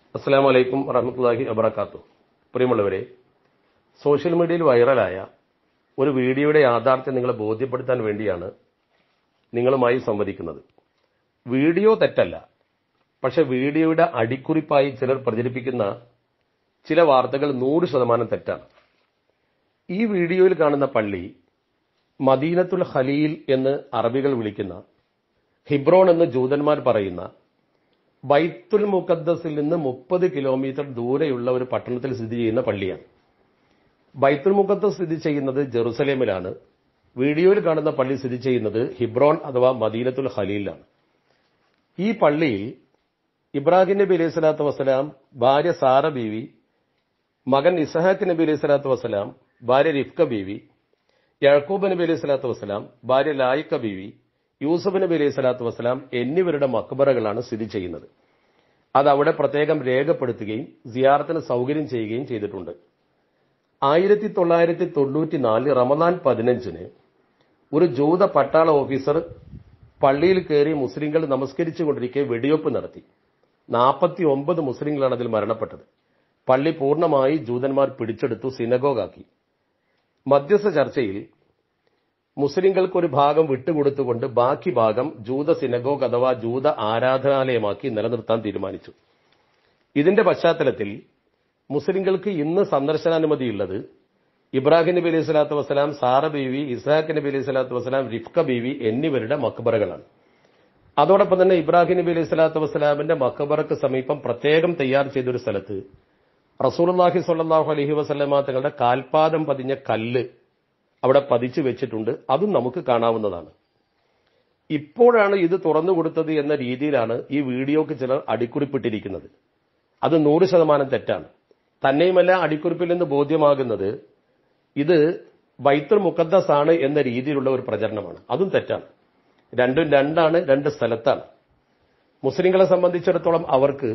അസ്സാം വലൈക്കും വറഹമത്തല്ലാഹി വബർക്കാത്തു പ്രിയമുള്ളവരെ സോഷ്യൽ മീഡിയയിൽ വൈറലായ ഒരു വീഡിയോയുടെ യാഥാർത്ഥ്യം നിങ്ങളെ ബോധ്യപ്പെടുത്താൻ വേണ്ടിയാണ് നിങ്ങളുമായി സംവദിക്കുന്നത് വീഡിയോ തെറ്റല്ല പക്ഷെ വീഡിയോയുടെ അടിക്കുറിപ്പായി ചിലർ പ്രചരിപ്പിക്കുന്ന ചില വാർത്തകൾ നൂറ് ശതമാനം തെറ്റാണ് ഈ വീഡിയോയിൽ കാണുന്ന പള്ളി മദീനത്തുൽ ഖലീൽ എന്ന് അറബികൾ വിളിക്കുന്ന ഹിബ്രോൺ എന്ന് ജൂതന്മാർ പറയുന്ന ബൈത്തുൽ മുഖദ്ദസിൽ നിന്ന് മുപ്പത് കിലോമീറ്റർ ദൂരെയുള്ള ഒരു പട്ടണത്തിൽ സ്ഥിതി ചെയ്യുന്ന പള്ളിയാണ് ബൈത്തുൽ മുഖദ്ദസ് സ്ഥിതി ചെയ്യുന്നത് ജെറുസലേമിലാണ് വീഡിയോയിൽ കാണുന്ന പള്ളി സ്ഥിതി ചെയ്യുന്നത് ഹിബ്രോൺ അഥവാ മദീനത്തുൽ ഖലീലാണ് ഈ പള്ളിയിൽ ഇബ്രാഹിം നബി അലൈഹി സ്വലാത്തു വസ്സലാം ഭാര്യ സാറ ബീവി മകൻ ഇസഹാക്ക് നബി അലൈഹി സ്വലാത്തു വസ്സലാം ഭാര്യ റിഫ്ക ബീവി യാക്കൂബ് നബി അലൈഹി സ്വലാത്തു വസ്സലാം ഭാര്യ ലായിക്ക ബീവി യൂസഫ് നബി അലൈഹി സ്വലാത്തു വസ്സലാം എന്നിവരുടെ മക്ബറകളാണ് സ്ഥിതി ചെയ്യുന്നത് അത് അവിടെ പ്രത്യേകം രേഖപ്പെടുത്തുകയും സിയാറത്തിന് സൗകര്യം ചെയ്യുകയും ചെയ്തിട്ടുണ്ട് ആയിരത്തി തൊള്ളായിരത്തി തൊണ്ണൂറ്റിനാല് റമദാൻ പതിനഞ്ചിന് ഒരു ജൂത പട്ടാള ഓഫീസർ പള്ളിയിൽ കയറി മുസ്ലിങ്ങൾ നമസ്കരിച്ചുകൊണ്ടിരിക്കെ വെടിവെപ്പ് നടത്തി നാൽപ്പത്തി ഒമ്പത് മുസ്ലിങ്ങളാണ് അതിൽ മരണപ്പെട്ടത് പള്ളി പൂർണ്ണമായി ജൂതന്മാർ പിടിച്ചെടുത്തു സിനഗോഗാക്കി മധ്യസ്ഥ ചർച്ചയിൽ മുസ്ലിങ്ങൾക്ക് ഒരു ഭാഗം വിട്ടുകൊടുത്തുകൊണ്ട് ബാക്കി ഭാഗം ജൂത സിനഗോഗ് അഥവാ ജൂത ആരാധനാലയമാക്കി നിലനിർത്താൻ തീരുമാനിച്ചു ഇതിന്റെ പശ്ചാത്തലത്തിൽ മുസ്ലിങ്ങൾക്ക് ഇന്ന് സന്ദർശനാനുമതിയുള്ളത് ഇബ്രാഹിം നബി അലൈഹി സ്വലാത്തു വസ്സലാം സാറ ബീവി ഇസ്ഹാഖ് നബി അലൈഹി സ്വലാത്തു വസ്സലാം റിഫ്ക ബീവി എന്നിവരുടെ മക്ബറകളാണ് അതോടൊപ്പം തന്നെ ഇബ്രാഹിം നബി അലൈഹി സ്വലാത്തു വസ്സലാമിന്റെ മക്ബറക്ക് സമീപം പ്രത്യേകം തയ്യാർ ചെയ്തൊരു സ്ഥലത്ത് റസൂർലാഹി സ്വല്ലാഹു അലഹി വസ്ലമ തങ്ങളുടെ കാൽപാദം പതിഞ്ഞ കല്ല് അവിടെ പതിച്ചു വെച്ചിട്ടുണ്ട് അതും നമുക്ക് കാണാവുന്നതാണ് ഇപ്പോഴാണ് ഇത് തുറന്നു കൊടുത്തത് എന്ന രീതിയിലാണ് ഈ വീഡിയോക്ക് ചിലർ അടിക്കുറിപ്പിട്ടിരിക്കുന്നത് അത് നൂറ് ശതമാനം തെറ്റാണ് തന്നെയുമല്ല അടിക്കുറിപ്പിൽ നിന്ന് ബോധ്യമാകുന്നത് ഇത് ബൈത്തുൽ മുക്കദ്ദസ് ആണ് എന്ന രീതിയിലുള്ള ഒരു പ്രചരണമാണ് അതും തെറ്റാണ് രണ്ടും രണ്ടാണ് രണ്ട് സ്ഥലത്താണ് മുസ്ലിങ്ങളെ സംബന്ധിച്ചിടത്തോളം അവർക്ക്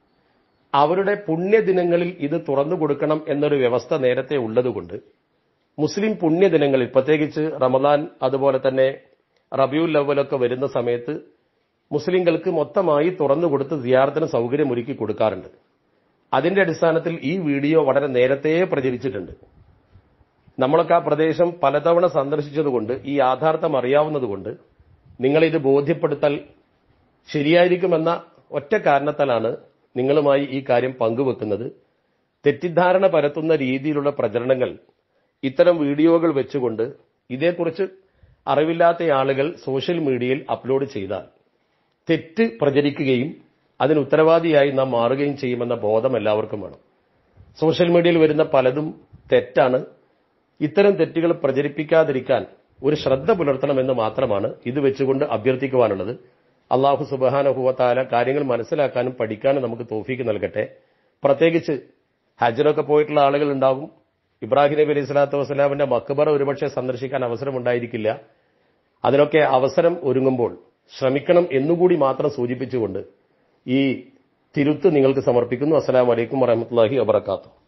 അവരുടെ പുണ്യദിനങ്ങളിൽ ഇത് തുറന്നു കൊടുക്കണം എന്നൊരു വ്യവസ്ഥ നേരത്തെ ഉള്ളതുകൊണ്ട് മുസ്ലിം പുണ്യദിനങ്ങളിൽ പ്രത്യേകിച്ച് റമദാൻ അതുപോലെ തന്നെ റബിയുൽ അവലൊക്കെ വരുന്ന സമയത്ത് മുസ്ലിങ്ങൾക്ക് മൊത്തമായി തുറന്നു കൊടുത്ത് സിയാറത്തിന് സൗകര്യമൊരുക്കി കൊടുക്കാറുണ്ട് അതിന്റെ അടിസ്ഥാനത്തിൽ ഈ വീഡിയോ വളരെ നേരത്തെ പ്രചരിച്ചിട്ടുണ്ട് നമ്മളൊക്കെ ആ പ്രദേശം പലതവണ സന്ദർശിച്ചതുകൊണ്ട് ഈ യാഥാർത്ഥ്യം അറിയാവുന്നതുകൊണ്ട് നിങ്ങളിത് ബോധ്യപ്പെടുത്തൽ ശരിയായിരിക്കുമെന്ന ഒറ്റ കാരണത്താലാണ് നിങ്ങളുമായി ഈ കാര്യം പങ്കുവെക്കുന്നത് തെറ്റിദ്ധാരണ പരത്തുന്ന രീതിയിലുള്ള പ്രചരണങ്ങൾ ഇത്തരം വീഡിയോകൾ വെച്ചുകൊണ്ട് ഇതേക്കുറിച്ച് അറിവില്ലാത്ത ആളുകൾ സോഷ്യൽ മീഡിയയിൽ അപ്ലോഡ് ചെയ്താൽ തെറ്റ് പ്രചരിക്കുകയും അതിന് ഉത്തരവാദിയായി നാം മാറുകയും ചെയ്യുമെന്ന ബോധം എല്ലാവർക്കും വേണം സോഷ്യൽ മീഡിയയിൽ വരുന്ന പലതും തെറ്റാണ് ഇത്തരം തെറ്റുകൾ പ്രചരിപ്പിക്കാതിരിക്കാൻ ഒരു ശ്രദ്ധ പുലർത്തണമെന്ന് മാത്രമാണ് ഇത് വെച്ചുകൊണ്ട് അഭ്യർത്ഥിക്കുവാനുള്ളത് അള്ളാഹു സുബാനഹുവത്താല കാര്യങ്ങൾ മനസ്സിലാക്കാനും പഠിക്കാനും നമുക്ക് തോഫീക്ക് നൽകട്ടെ പ്രത്യേകിച്ച് ഹജ്ജിനൊക്കെ പോയിട്ടുള്ള ആളുകൾ ഉണ്ടാകും ഇബ്രാഹിം നബി അലൈഹി സ്വലാത്തു വസ്സലാമിന്റെ മക്ബറ ഒരുപക്ഷെ സന്ദർശിക്കാൻ അവസരമുണ്ടായിരിക്കില്ല അതിനൊക്കെ അവസരം ഒരുങ്ങുമ്പോൾ ശ്രമിക്കണം എന്നുകൂടി മാത്രം സൂചിപ്പിച്ചുകൊണ്ട് ഈ തിരുത്ത് നിങ്ങൾക്ക് സമർപ്പിക്കുന്നു അസ്സലാമലൈക്കും വറഹമത്തല്ലാഹി വബർക്കാത്തു